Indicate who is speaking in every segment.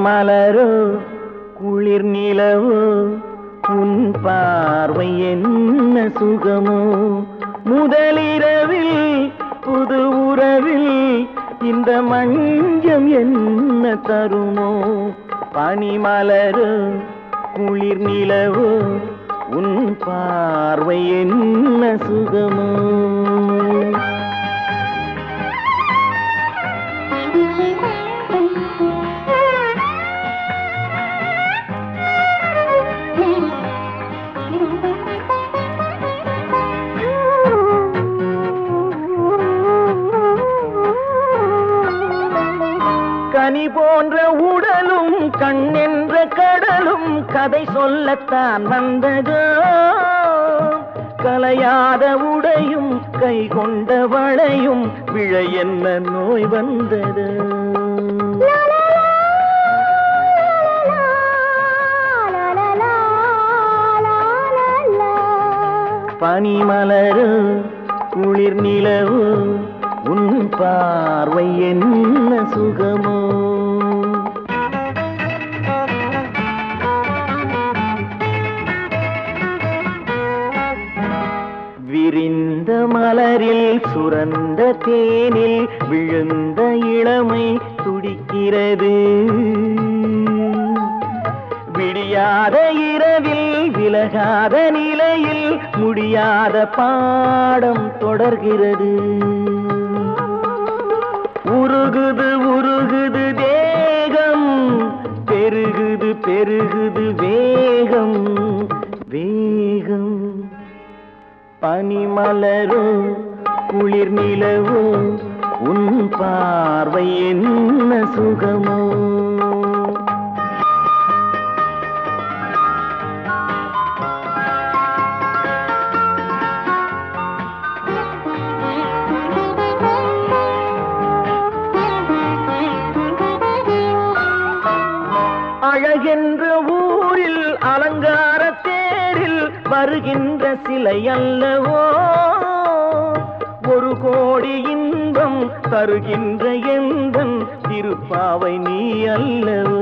Speaker 1: பனிமலரோ குளிர் நிலவோ உன் பார்வை என்ன சுகமோ முதலிரவில் புது உறவில் இந்த மஞ்சம் என்ன தருமோ பனிமலரோ குளிர் நிலவோ உன் பார்வை என்ன சுகமோ கனி போன்ற உடலும் கண் என்ற கடலும் கதை சொல்லத்தான் வந்ததோ கலையாத உடையும் கை கொண்ட வளையும் விழ என்ன நோய் வந்தது பனிமலரு குளிர் நிலவு உன் பார்வை என்ன சுகமோ விரிந்த மலரில் சுரந்த தேனில் விழுந்த இளமை துடிக்கிறது விடியாத இரவில் விலகாத நிலையில் முடியாத பாடம் தொடர்கிறது உருகுது உருகுது தேகம் பெருகுது பெருகுது வேகம் வேகம் பனிமலரோ குளிர் நிலவோ உன் பார்வை என்ன சுகமோ அழகென்ற ஊரில் அலங்கார தேரில் வருகின்ற சிலை அல்லவோ ஒரு கோடி இன்பம் தருகின்ற எந்தன் திருப்பாவை நீ அல்லவோ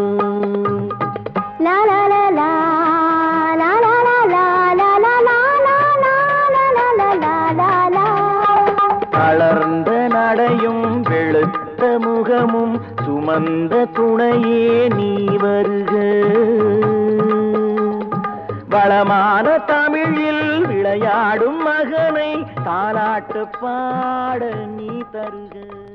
Speaker 2: லா லா லா லா லா லா லா லா லா லா லா லா லா லா லா லா லா லா.
Speaker 1: தளர்ந்த நடையும் வெளுத்த முகமும் சுமந்த துணையே நீ வருக வளமான தமிழில் விளையாடும் மகனை தாலாட்டு பாட நீ தருக